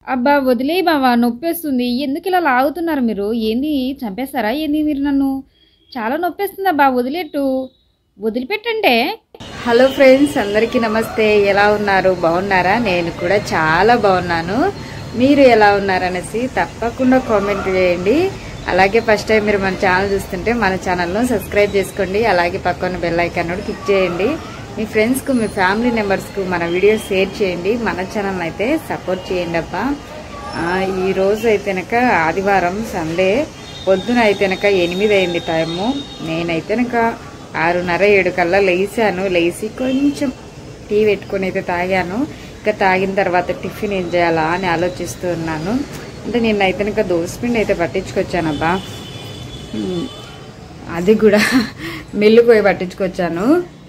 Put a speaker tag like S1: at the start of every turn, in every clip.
S1: అబ్బా వదిలేయి బావా నొప్పేస్తుంది ఎందుకు ఇలా లాగుతున్నారు మీరు ఏంది చంపేస్తారా ఏంది మీరు నన్ను చాలా నొప్పేస్తుంది అబ్బా వదిలేట్టు వదిలిపెట్టంటే హలో ఫ్రెండ్స్ అందరికీ నమస్తే ఎలా ఉన్నారు బాగున్నారా నేను కూడా చాలా బాగున్నాను మీరు ఎలా ఉన్నారనేసి తప్పకుండా కామెంట్ చేయండి అలాగే ఫస్ట్ టైం మీరు మన ఛానల్ చూస్తుంటే మన ఛానల్ను సబ్స్క్రైబ్ చేసుకోండి అలాగే పక్కన బెల్ ఐకాన్ కూడా క్లిక్ చేయండి మీ ఫ్రెండ్స్కు మీ ఫ్యామిలీ మెంబర్స్కు మన వీడియోస్ షేర్ చేయండి మన ఛానల్ అయితే సపోర్ట్ చేయండి అబ్బా ఆ, ఈ రోజు అయితేనక ఆదివారం సండే పొద్దున అయితేనక ఎనిమిది అయింది టైము నేనైతేనక ఆరున్నర ఏడు కల్లా లేచాను లేచి కొంచెం టీ పెట్టుకొని అయితే తాగాను ఇంకా తాగిన తర్వాత టిఫిన్ ఏం చేయాలా అని ఆలోచిస్తూ ఉన్నాను అంటే నిన్నైతే ఇంకా దోసపిండి అయితే పట్టించుకొచ్చానబ్బా ఉమ్, అది కూడా మిల్లు పోయి పట్టించుకొచ్చాను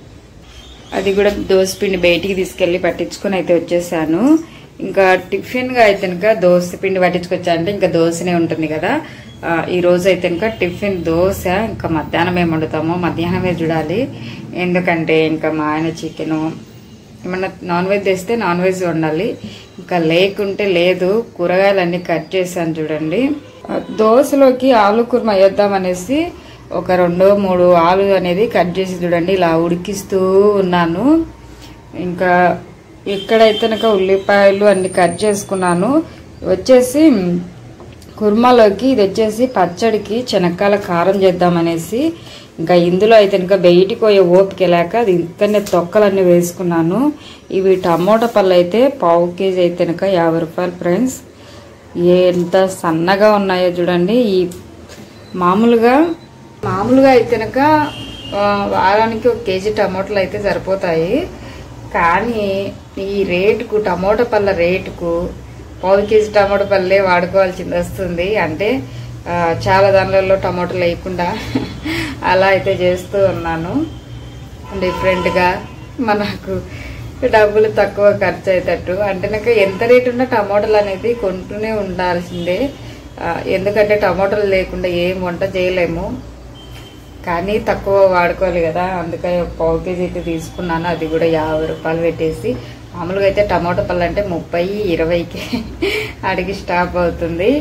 S1: అది కూడా దోసపిండి బయటికి తీసుకెళ్ళి పట్టించుకొని అయితే వచ్చేసాను ఇంకా టిఫిన్గా అయితే ఇంకా దోశ పిండి పట్టించుకొచ్చా అంటే ఇంకా దోశనే ఉంటుంది కదా ఆ, ఈ రోజు అయితే ఇంకా టిఫిన్ దోశ ఇంకా మధ్యాహ్నం ఏం వండుతామో మధ్యాహ్నమే చూడాలి ఎందుకంటే ఇంకా మా ఆయన చికెను ఏమన్నా నాన్ వెజ్ తెస్తే నాన్ వెజ్ వండాలి ఇంకా లేకుంటే లేదు కూరగాయలన్నీ కట్ చేశాను చూడండి ఆ, దోశలోకి ఆలు కుర్మా వేద్దామనేసి ఒక రెండో మూడు ఆలు అనేది కట్ చేసి చూడండి ఇలా ఉడికిస్తూ ఉన్నాను ఇంకా ఇక్కడైతే కనుక ఉల్లిపాయలు అన్ని కట్ చేసుకున్నాను వచ్చేసి కుర్మాలోకి ఇది వచ్చేసి పచ్చడికి శనక్కాయల కారం చేద్దామనేసి ఇంకా ఇందులో అయితే ఇంకా బయటికి పోయే ఓపిక లేక అది ఇక్కడనే తొక్కలన్నీ వేసుకున్నాను ఇవి టమోటా పళ్ళు అయితే పావు కేజీ అయితే కనుక యాభై రూపాయలు ఫ్రెండ్స్ ఎంత సన్నగా ఉన్నాయో చూడండి ఈ మామూలుగా మామూలుగా అయితే కనుక ఆ, వారానికి ఒక కేజీ టమోటాలు అయితే సరిపోతాయి కానీ ఈ రేటుకు టమోటా పళ్ళ రేటుకు పావు కేజీ టమోటా పళ్ళే వాడుకోవాల్సింది వస్తుంది అంటే ఆ, చాలా దానిలలో టమోటాలు వేయకుండా అలా అయితే చేస్తూ ఉన్నాను డిఫరెంట్గా మనకు డబ్బులు తక్కువ ఖర్చు అయ్యేటట్టు అంటే నాకు ఎంత రేటు ఉన్నా టమోటాలు అనేది కొంటూనే ఉండాల్సిందే ఆ, ఎందుకంటే టమోటాలు లేకుండా ఏం వంట చేయలేము కానీ తక్కువ వాడుకోవాలి కదా అందుకని ఒక పావు కేజీ అయితే తీసుకున్నాను అది కూడా యాభై రూపాయలు పెట్టేసి మామూలుగా అయితే టమాటో పళ్ళు అంటే ముప్పై ఇరవైకి అడిగి స్టాప్ అవుతుంది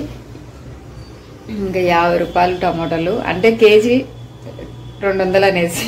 S1: ఇంకా యాభై రూపాయలు టమాటాలు అంటే కేజీ రెండు వందలు అనేసి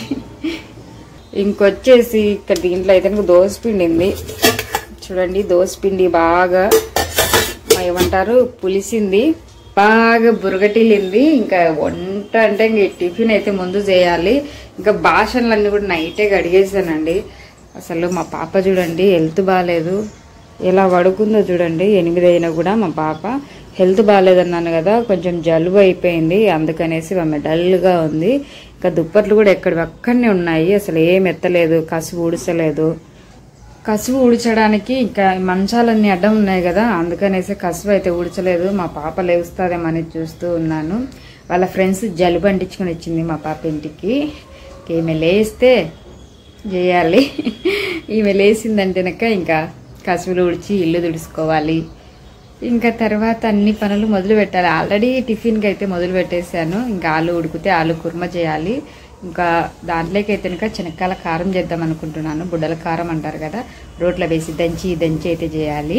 S1: ఇంకొచ్చేసి ఇక్కడ దీంట్లో అయితే నాకు దోశ పిండి ఉంది చూడండి దోశ పిండి బాగా ఏమంటారు పులిసింది బాగా బురగటిల్లింది ఇంకా వంట అంటే ఇంక టిఫిన్ అయితే ముందు చేయాలి ఇంకా బాసనలన్నీ కూడా నైటే కడిగేసానండి అసలు మా పాప చూడండి హెల్త్ బాగాలేదు ఎలా పడుకుందో చూడండి ఎనిమిది అయినా కూడా మా పాప హెల్త్ బాగాలేదన్నాను కదా కొంచెం జలుబు అయిపోయింది అందుకనేసి ఆమె డల్గా ఉంది ఇంకా దుప్పట్లు కూడా ఎక్కడి అక్కడనే ఉన్నాయి అసలు ఏం ఎత్తలేదు కసువు ఊడ్చలేదు కసువు ఊడ్చడానికి ఇంకా మంచాలన్నీ అడ్డం ఉన్నాయి కదా అందుకనేసి కసువు అయితే ఊడ్చలేదు మా పాప లేవుస్తాదేమని చూస్తూ ఉన్నాను వాళ్ళ ఫ్రెండ్స్ జలుబు అంటించుకొని వచ్చింది మా పాప ఇంటికి ఈమె లేస్తే చేయాలి ఈమె లేచిందంటేనక ఇంకా కసువులు ఊడ్చి ఇల్లు తుడుచుకోవాలి ఇంకా తర్వాత అన్ని పనులు మొదలు పెట్టాలి ఆల్రెడీ టిఫిన్కి అయితే మొదలు పెట్టేశాను ఇంకా ఆలు ఉడికితే ఆలు కుర్మ చేయాలి ఇంకా దాంట్లోకి అయితే కనుక శనక్కాయల కారం చేద్దాం అనుకుంటున్నాను బుడ్డల కారం అంటారు కదా రోట్లో వేసి దంచి దంచి అయితే చేయాలి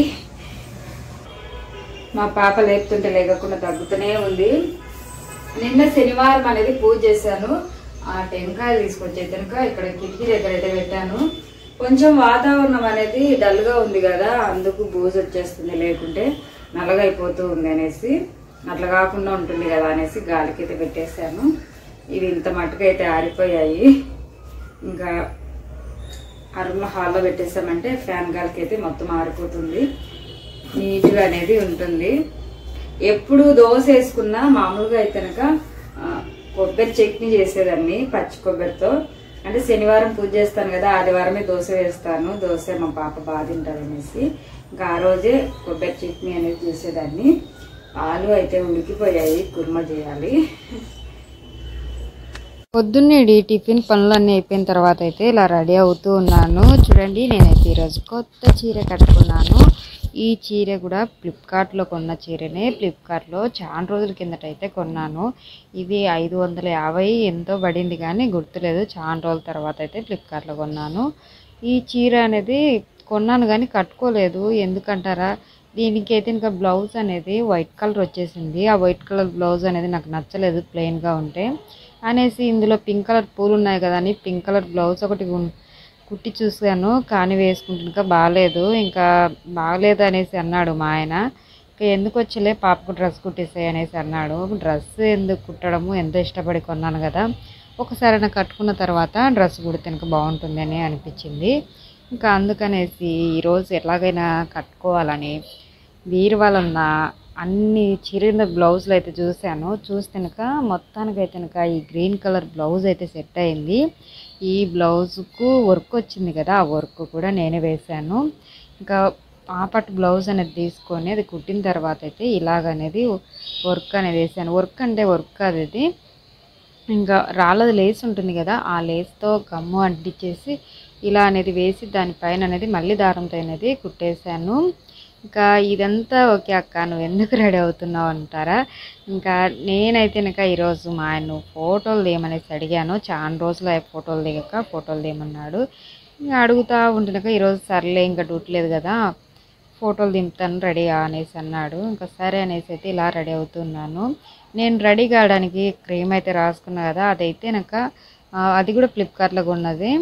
S1: మా పాప లేపుతుంటే లేకుండా తగ్గుతూనే ఉంది నిన్న శనివారం అనేది పూజ చేశాను ఆ టెంకాయలు తీసుకొచ్చే కనుక ఇక్కడ కిటికీ దగ్గర అయితే పెట్టాను కొంచెం వాతావరణం అనేది డల్గా ఉంది కదా అందుకు బూజు వచ్చేస్తుంది లేకుంటే నల్లగా అయిపోతూ ఉంది అనేసి అట్లా కాకుండా ఉంటుంది కదా అనేసి గాలికి అయితే పెట్టేశాను ఇవి ఇంత మట్టుకు అయితే ఆరిపోయాయి ఇంకా అరుణ హాల్లో పెట్టేసామంటే ఫ్యాన్ గాలికి అయితే మొత్తం ఆరిపోతుంది నీట్గా అనేది ఉంటుంది ఎప్పుడు దోశ వేసుకున్నా మామూలుగా అయితే కనుక కొబ్బరి చట్నీ చేసేదాన్ని పచ్చి కొబ్బరితో అంటే శనివారం పూజ చేస్తాను కదా ఆదివారమే దోశ వేస్తాను దోశ మా పాప బాగా తింటారు అనేసి ఇంకా ఆ రోజే కొబ్బరి చట్నీ అనేది చేసేదాన్ని ఆలు అయితే ఉడికిపోయాయి కుర్మ చేయాలి పొద్దున్నేడి టిఫిన్ పనులన్నీ అయిపోయిన తర్వాత అయితే ఇలా రెడీ అవుతూ ఉన్నాను చూడండి నేనైతే ఈరోజు కొత్త చీర కట్టుకున్నాను ఈ చీర కూడా ఫ్లిప్కార్ట్లో కొన్న చీరనే ఫ్లిప్కార్ట్లో చాలా రోజుల కిందట అయితే కొన్నాను ఇది ఐదు వందల యాభై ఎంతో పడింది కానీ గుర్తులేదు చాలా రోజుల తర్వాత అయితే ఫ్లిప్కార్ట్లో కొన్నాను ఈ చీర అనేది కొన్నాను కానీ కట్టుకోలేదు ఎందుకంటారా దీనికి అయితే ఇంకా బ్లౌజ్ అనేది వైట్ కలర్ వచ్చేసింది ఆ వైట్ కలర్ బ్లౌజ్ అనేది నాకు నచ్చలేదు ప్లెయిన్గా ఉంటే అనేసి ఇందులో పింక్ కలర్ పూలు ఉన్నాయి కదా అని పింక్ కలర్ బ్లౌజ్ ఒకటి ఉన్- కుట్టి చూసాను కానీ వేసుకుంటే ఇంకా బాగాలేదు ఇంకా బాగాలేదు అనేసి అన్నాడు మా ఆయన ఇంకా ఎందుకు వచ్చలే పాపకు డ్రెస్ కుట్టేసాయి అనేసి అన్నాడు డ్రెస్ ఎందుకు కుట్టడము ఎంతో ఇష్టపడి కొన్నాను కదా ఒకసారి నాకు కట్టుకున్న తర్వాత డ్రెస్ కుడితే ఇంకా బాగుంటుంది అని అనిపించింది ఇంకా అందుకనేసి ఈరోజు ఎలాగైనా కట్టుకోవాలని బీరువాలన్న అన్ని చిరిగిన బ్లౌజులు అయితే చూశాను చూస్తేనక మొత్తానికైతే కనుక ఈ గ్రీన్ కలర్ బ్లౌజ్ అయితే సెట్ అయింది ఈ బ్లౌజ్కు వర్క్ వచ్చింది కదా ఆ వర్క్ కూడా నేనే వేశాను ఇంకా పాపట్ బ్లౌజ్ అనేది తీసుకొని అది కుట్టిన తర్వాత అయితే ఇలాగనేది వర్క్ అనేది వేసాను వర్క్ అంటే వర్క్ కాదు ఇది ఇంకా రాళ్ళది లేస్ ఉంటుంది కదా ఆ లేస్తో గమ్ము అంటించేసి ఇలా అనేది వేసి దానిపైన అనేది మళ్ళీ దారంతో అనేది కుట్టేశాను ఇంకా ఇదంతా ఓకే అక్క నువ్వు ఎందుకు రెడీ అవుతున్నావు అంటారా ఇంకా నేనైతే ఇంకా ఈరోజు మా ఆయన ఫోటోలు తీయమనేసి అడిగాను చాలా రోజులు అయ్యాయి ఫోటోలు దిగక ఫోటోలు తీయమన్నాడు ఇంకా అడుగుతా ఉంటున్నాక ఈరోజు సర్లే ఇంకా డ్యూటీ లేదు కదా ఫోటోలు దింపుతాను రెడీ అనేసి అన్నాడు ఇంకా సరే అనేసి అయితే ఇలా రెడీ అవుతున్నాను నేను రెడీ కావడానికి క్రీమ్ అయితే రాసుకున్నా కదా అదైతే నాకు ఆ, అది కూడా ఫ్లిప్కార్ట్లో కొన్నది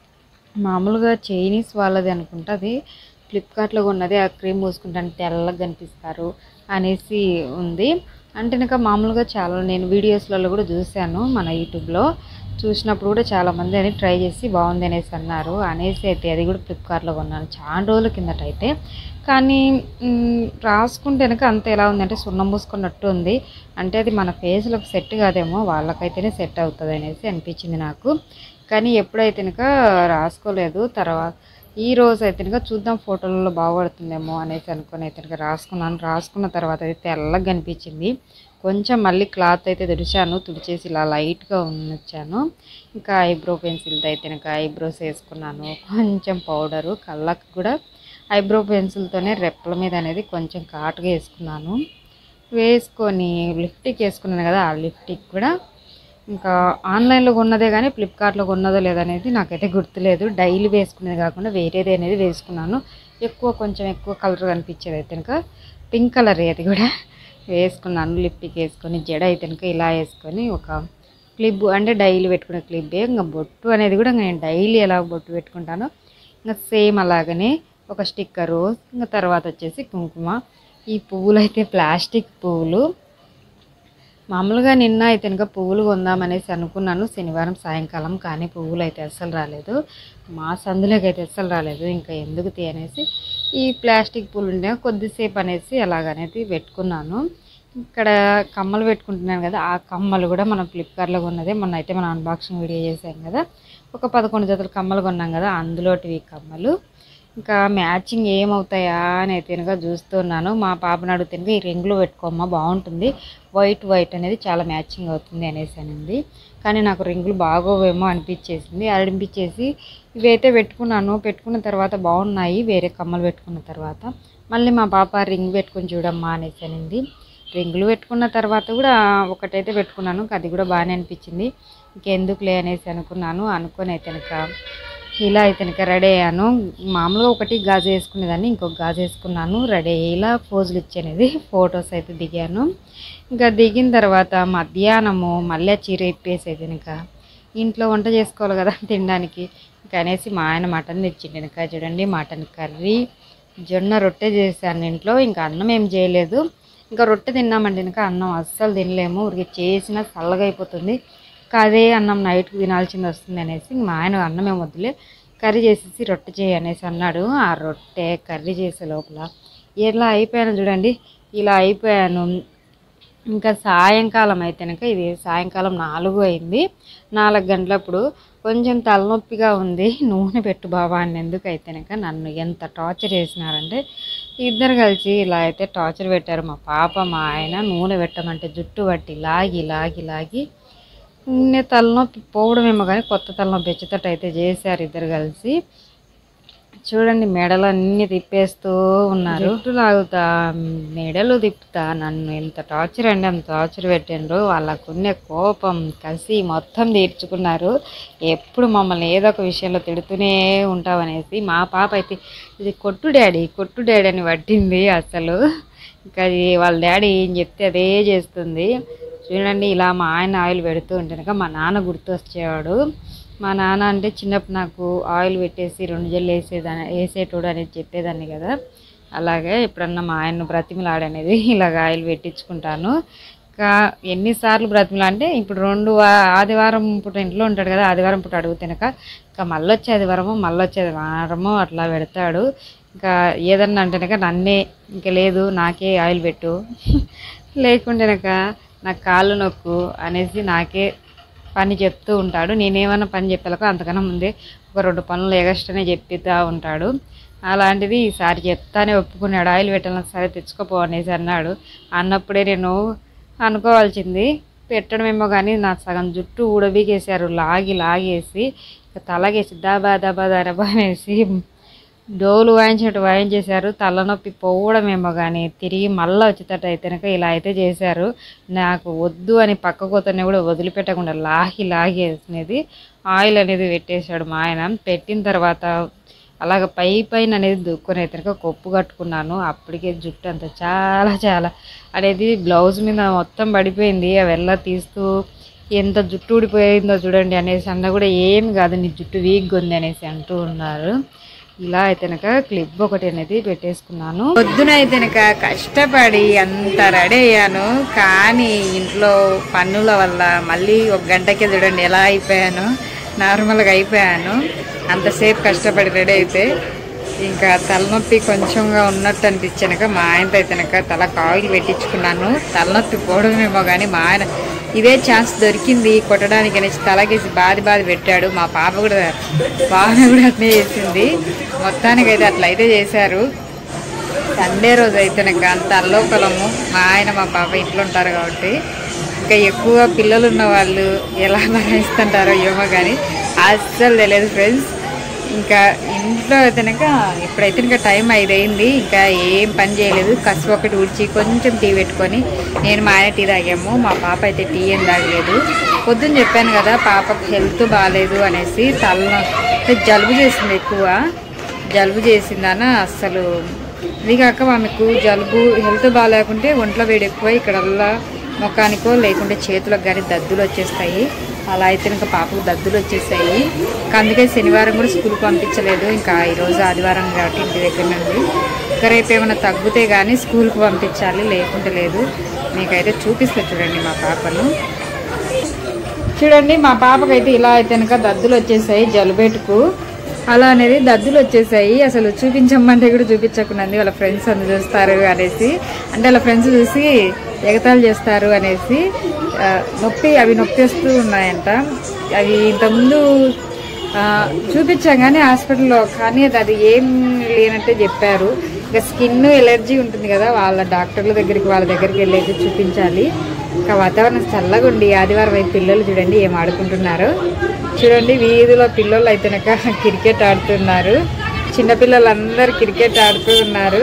S1: మామూలుగా చైనీస్ వాళ్ళది అనుకుంటా అది ఫ్లిప్కార్ట్లో ఉన్నది ఆ క్రీమ్ పూసుకుంటాను తెల్లగా కనిపిస్తారు అనేసి ఉంది అంటే నాకు మామూలుగా చాలా నేను వీడియోస్లలో కూడా చూశాను మన యూట్యూబ్లో చూసినప్పుడు కూడా చాలామంది అని ట్రై చేసి బాగుంది అనేసి అన్నారు అనేసి అయితే అది కూడా ఫ్లిప్కార్ట్లో కొన్నాను చాలా రోజుల కిందట అయితే కానీ మ్, రాసుకుంటే కనుక అంత ఎలా ఉందంటే సున్నం పూసుకున్నట్టు ఉంది అంటే అది మన ఫేస్లకు సెట్ కాదేమో వాళ్ళకైతేనే సెట్ అవుతుంది అనేసి అనిపించింది నాకు కానీ ఎప్పుడైతే కనుక రాసుకోలేదు తర్వాత ఈ రోజు అయితే కనుక చూద్దాం ఫోటోలలో బాగుపడుతుందేమో అనేసి అనుకుని అయితే కనుక రాసుకున్నాను రాసుకున్న తర్వాత అయితే తెల్లగా కనిపించింది కొంచెం మళ్ళీ క్లాత్ అయితే తుడిచాను తుడిచేసి ఇలా లైట్గా ఉన్నచ్చాను ఇంకా ఐబ్రో పెన్సిల్తో అయితే కనుక ఐబ్రోస్ వేసుకున్నాను కొంచెం పౌడరు కళ్ళకు కూడా ఐబ్రో పెన్సిల్తోనే రెప్పల మీద అనేది కొంచెం కాటుగా వేసుకున్నాను వేసుకొని లిప్టిక్ వేసుకున్నాను కదా ఆ లిప్టిక్ కూడా ఇంకా ఆన్లైన్లో కొన్నదే కానీ ఫ్లిప్కార్ట్లో కొన్నదో లేదనేది నాకైతే గుర్తులేదు డైలీ వేసుకునేది కాకుండా వేరేది అనేది వేసుకున్నాను ఎక్కువ కొంచెం ఎక్కువ కలర్ కనిపించేది అయితే కనుక పింక్ కలర్ అది కూడా వేసుకున్నాను లిప్టిక్ వేసుకొని జడ అయితే కనుక ఇలా వేసుకొని ఒక క్లిప్ అంటే డైలీ పెట్టుకునే క్లిప్పే ఇంకా బొట్టు అనేది కూడా నేను డైలీ ఎలా బొట్టు పెట్టుకుంటానో ఇంకా సేమ్ అలాగనే ఒక స్టిక్కరు ఇంకా తర్వాత వచ్చేసి కుంకుమ ఈ పువ్వులు అయితే ప్లాస్టిక్ పువ్వులు మామూలుగా నిన్న అయితే కనుక పువ్వులు కొందామనేసి అనుకున్నాను శనివారం సాయంకాలం కానీ పువ్వులు అయితే అస్సలు రాలేదు మా సందులోకి అయితే అస్సలు రాలేదు ఇంకా ఎందుకు తీ అనేసి ఈ ప్లాస్టిక్ పూలు ఉండే కొద్దిసేపు అనేసి అలాగనేది పెట్టుకున్నాను ఇక్కడ కమ్మలు పెట్టుకుంటున్నాను కదా ఆ కమ్మలు కూడా మనం ఫ్లిప్కార్ట్లో కొన్నదే మొన్న అయితే మనం అన్బాక్సింగ్ వీడియో చేసాం కదా ఒక పదకొండు జతల కమ్మలు కొన్నాం కదా అందులోటివి కమ్మలు ఇంకా మ్యాచింగ్ ఏమవుతాయా అని అయితే కనుక చూస్తున్నాను మా పాపను అడిగితే కనుక ఈ రింగులు పెట్టుకోమ్మా బాగుంటుంది వైట్ వైట్ అనేది చాలా మ్యాచింగ్ అవుతుంది అనేసి అనింది కానీ నాకు రింగులు బాగోవేమో అనిపించేసింది అనిపించేసి ఇవైతే పెట్టుకున్నాను పెట్టుకున్న తర్వాత బాగున్నాయి వేరే కమ్మలు పెట్టుకున్న తర్వాత మళ్ళీ మా పాప రింగ్ పెట్టుకుని చూడమ్మా అనేసి అనింది రింగులు పెట్టుకున్న తర్వాత కూడా ఒకటైతే పెట్టుకున్నాను అది కూడా బాగానే అనిపించింది ఇంకెందుకులే అనేసి అనుకున్నాను అనుకొని అయితే కనుక ఇలా అయితే కనుక రెడీ అయ్యాను మామూలుగా ఒకటి గాజు వేసుకునేదాన్ని ఇంకొక గాజు వేసుకున్నాను రెడీ అయ్యి ఇలా పోజులు ఇచ్చేది ఫొటోస్ అయితే దిగాను ఇంకా దిగిన తర్వాత మధ్యాహ్నము మళ్ళీ చీర ఇప్పేసేది కనుక ఇంట్లో వంట చేసుకోవాలి కదా తినడానికి ఇంకా అనేసి మా ఆయన మటన్ తెచ్చిండు కనుక చూడండి మటన్ కర్రీ జొన్న రొట్టె చేశాను ఇంట్లో ఇంకా అన్నం ఏం చేయలేదు ఇంకా రొట్టె తిన్నామంటే ఇంకా అన్నం అస్సలు తినలేము ఊరికి చేసిన చల్లగా అయిపోతుంది ఇంకా అదే అన్నం నైట్కి తినాల్సింది వస్తుంది అనేసి మా ఆయన అన్నం ఏం వద్దులే కర్రీ చేసేసి రొట్టె చేయి అనేసి అన్నాడు ఆ రొట్టె కర్రీ చేసే లోపల ఇలా అయిపోయాను చూడండి ఇలా అయిపోయాను ఇంకా సాయంకాలం అయితే కనుక ఇది సాయంకాలం నాలుగు అయింది నాలుగు గంటలప్పుడు కొంచెం తలనొప్పిగా ఉంది నూనె పెట్టు బాబా అని ఎందుకు అయితే కనుక నన్ను ఎంత టార్చర్ చేసినారంటే ఇద్దరు కలిసి ఇలా అయితే టార్చర్ పెట్టారు మా పాప మా ఆయన నూనె పెట్టమంటే జుట్టు పట్టి లాగి లాగి లాగి నేను తలనొప్పి పోవడమేమో కానీ కొత్త తలనొప్పి వచ్చేటట్టు అయితే చేశారు ఇద్దరు కలిసి చూడండి మెడలు అన్ని తిప్పేస్తూ ఉన్నారు జుట్టు లాగుతా మెడలు తిప్పుతా నన్ను ఎంత టార్చర్ అండి అంత టార్చర్ పెట్టిండ్రు వాళ్ళకున్న కోపం కసి మొత్తం తీర్చుకున్నారు ఎప్పుడు మమ్మల్ని ఏదో ఒక విషయంలో తిడుతూనే ఉంటామనేసి మా పాప అయితే ఇది కొట్టు డాడీ కొట్టు డాడీ అని పట్టింది అసలు ఇంకా అది వాళ్ళ డాడీ ఏం చెప్తే అదే చేస్తుంది చూడండి ఇలా మా ఆయన ఆయిల్ పెడుతూ ఉంటే కనుక మా నాన్న గుర్తు వచ్చేవాడు మా నాన్న అంటే చిన్నప్పుడు నాకు ఆయిల్ పెట్టేసి రెండు జల్లు వేసేదాన్ని వేసేటోడు అనేది చెప్పేదాన్ని కదా అలాగే ఎప్పుడన్నా మా ఆయన బ్రతిమలాడనేది ఇలాగ ఆయిల్ పెట్టించుకుంటాను ఇంకా ఎన్నిసార్లు బ్రతిమలా అంటే ఇప్పుడు రెండు వా- ఆదివారం పూట ఇంట్లో ఉంటాడు కదా ఆదివారం పూట అడుగుతానక ఇంకా మళ్ళీ వచ్చే ఆదివారము మళ్ళీ వచ్చే వారము అట్లా పెడతాడు ఇంకా ఏదన్నా అంటేనక నన్నే ఇంకా లేదు నాకే ఆయిల్ పెట్టు లేకుంటేనక నాకు కాళ్ళు నొక్కు అనేసి నాకే పని చెప్తూ ఉంటాడు నేనేమన్నా పని చెప్పాలకో అంతకన్నా ముందే ఒక రెండు పనులు ఎగస్ట్రానే చెప్పితా ఉంటాడు అలాంటిది ఈసారి చెప్తానే ఒప్పుకున్నాడు ఆయిల్ పెట్టాలని సరే తెచ్చుకోపో అనేసి అన్నాడు అన్నప్పుడే నేను అనుకోవాల్సింది పెట్టడమేమో కానీ నా సగం జుట్టు ఊడబీకేశారు లాగి లాగేసి ఇక తలగేసి దబా దబా దబా అనేసి డోలు వాయించినట్టు వాయించేశారు తలనొప్పి పోవడమేమో కానీ తిరిగి మళ్ళీ వచ్చేటట్టు అయితేనక ఇలా అయితే చేశారు నాకు వద్దు అని పక్క కోతనే కూడా వదిలిపెట్టకుండా లాగి లాగి వేసినది ఆయిల్ అనేది పెట్టేశాడు మా ఆయన పెట్టిన తర్వాత అలాగ పై పైన అనేది దుక్కుని అయితే కొప్పు కట్టుకున్నాను అప్పటికే జుట్టు అంతా చాలా చాలా అనేది బ్లౌజ్ మీద మొత్తం పడిపోయింది అవెల్లా తీస్తూ ఎంత జుట్టు ఊడిపోయిందో చూడండి అనేసి అన్న కూడా ఏం కాదు నీ జుట్టు వీక్గా ఉంది అనేసి అంటూ ఉన్నారు ఇలా అయితేనక క్లిప్ ఒకటి అనేది పెట్టేసుకున్నాను పొద్దున అయితేనక కష్టపడి అంత రెడీ అయ్యాను కానీ ఇంట్లో పన్నుల వల్ల మళ్ళీ ఒక గంటకే చూడండి ఎలా అయిపోయాను నార్మల్గా అయిపోయాను అంతసేపు కష్టపడి రెడీ అయితే ఇంకా తలనొప్పి కొంచెంగా ఉన్నట్టు అనిపించాక మా ఆయనతో అయితేనక తల కాయిల్ పెట్టించుకున్నాను తలనొప్పి పోవడమేమో కానీ మా ఆయన ఇదే ఛాన్స్ దొరికింది కొట్టడానికి అనేసి తలకేసి బాది బాది పెట్టాడు మా పాప కూడా పాప కూడా అట్లే చేసింది మొత్తానికి అయితే అట్లా అయితే చేశారు సండే రోజు అయితే నాకు అంత అల్లోకలము మా ఆయన మా పాప ఇంట్లో ఉంటారు కాబట్టి ఇంకా ఎక్కువ పిల్లలు ఉన్న వాళ్ళు ఎలా భరాయిస్తుంటారో ఏమో కానీ అస్సలు తెలియదు ఫ్రెండ్స్ ఇంకా ఇంట్లో అయితేనక ఇప్పుడైతే ఇంకా టైం ఐదు అయింది ఇంకా ఏం పని చేయలేదు కసుపు ఒకటి ఊడ్చి కొంచెం టీ పెట్టుకొని నేను మా ఆయన టీ తాగాము మా పాప అయితే టీ ఏం తాగలేదు పొద్దున్న చెప్పాను కదా పాపకు హెల్త్ బాగాలేదు అనేసి తల జలుబు చేసింది ఎక్కువ జలుబు చేసిందన అస్సలు ఇది కాక ఆమెకు జలుబు హెల్త్ బాగాలేకుంటే ఒంట్లో వేడి ఎక్కువ ఇక్కడల్లా ముఖానికో లేకుంటే చేతులకు కానీ దద్దులు వచ్చేస్తాయి అలా అయితే ఇంకా పాపకు దద్దులు వచ్చేసాయి ఇంకా అందుకే శనివారం కూడా స్కూల్కి పంపించలేదు ఇంకా ఈరోజు ఆదివారం కాబట్టి ఇంటి దగ్గర నుండి ఇంకా రేపు ఏమైనా తగ్గితే కానీ స్కూల్కి పంపించాలి లేకుంటే లేదు మీకైతే చూపిస్తా చూడండి మా పాపను చూడండి మా పాపకైతే ఇలా అయితే కనుక దద్దులు వచ్చేసాయి జలుబెట్టుకు అలా అనేది దద్దులు వచ్చేసాయి అసలు చూపించమంటే కూడా చూపించకున్నది వాళ్ళ ఫ్రెండ్స్ అందు చూస్తారు అనేసి అంటే వాళ్ళ ఫ్రెండ్స్ చూసి ఎగతాళి చేస్తారు అనేసి ఆ, నొప్పి అవి నొప్పి వస్తూ ఉన్నాయంట అవి ఇంతకుముందు ఆ, చూపించాం కానీ హాస్పిటల్లో కానీ అది అది ఏం లేనట్టే చెప్పారు ఇంకా స్కిన్ ఎలర్జీ ఉంటుంది కదా వాళ్ళ డాక్టర్ల దగ్గరికి వాళ్ళ దగ్గరికి వెళ్ళి అయితే చూపించాలి ఇంకా వాతావరణం చల్లగా ఉండి ఆదివారం అయితే పిల్లలు చూడండి ఏం ఆడుకుంటున్నారు చూడండి వీధిలో పిల్లలు అయితేనక క్రికెట్ ఆడుతున్నారు చిన్నపిల్లలందరూ క్రికెట్ ఆడుతూ ఉన్నారు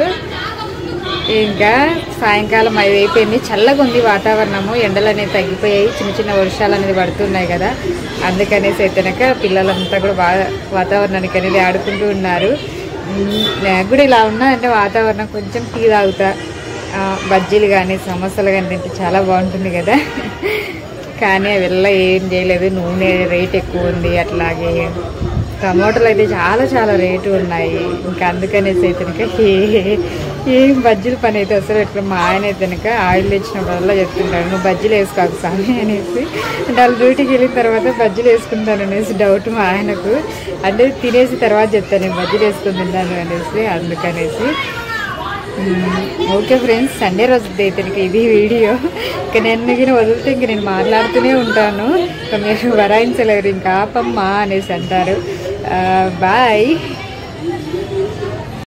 S1: ఇంకా సాయంకాలం ఐదు అయిపోయింది చల్లగా ఉంది వాతావరణము ఎండలు అనేవి తగ్గిపోయాయి చిన్న చిన్న వర్షాలు అనేది పడుతున్నాయి కదా అందుకనేసి అయితేనక పిల్లలంతా కూడా బాగా వాతావరణానికి అనేది ఆడుకుంటూ ఉన్నారు ఉమ్, నాకు కూడా ఇలా ఉన్నదంటే వాతావరణం కొంచెం టీ తాగుతా ఆ, బజ్జీలు కానీ సమోసాలు కానీ తింటే చాలా బాగుంటుంది కదా కానీ అవిల్లా ఏం చేయలేదు నూనె రేట్ ఎక్కువ ఉంది అట్లాగే టమాటాలు అయితే చాలా చాలా రేటు ఉన్నాయి ఇంకా అందుకనేసి అయితే కనుక ఏ- ఏం బజ్జీల పని అయితే అసలు ఎట్లా మా ఆయన అయితే కనుక ఆయిల్ తెచ్చినప్పుడల్లా చెప్తుంటాడు నువ్వు బజ్జీలు వేసుకోకు స్వామి అనేసి అంటే వాళ్ళు డ్యూటీకి వెళ్ళిన తర్వాత బజ్జీలు వేసుకుంటాను అనేసి డౌట్ మా ఆయనకు అంటే తినేసి తర్వాత చెప్తాను నేను బజ్జీలు వేసుకుని తిన్నాను అనేసి అందుకనేసి మ్మ్. ఓకే ఫ్రెండ్స్ సండే రోజు అయితే ఇంక ఇది వీడియో ఇక నేను మిగిలిన వదిలితే ఇంక నేను మాట్లాడుతూనే ఉంటాను ఇక మీరు వరాయించలేరు ఇంకా ఆపమ్మా అనేసి అంటారు బాయ్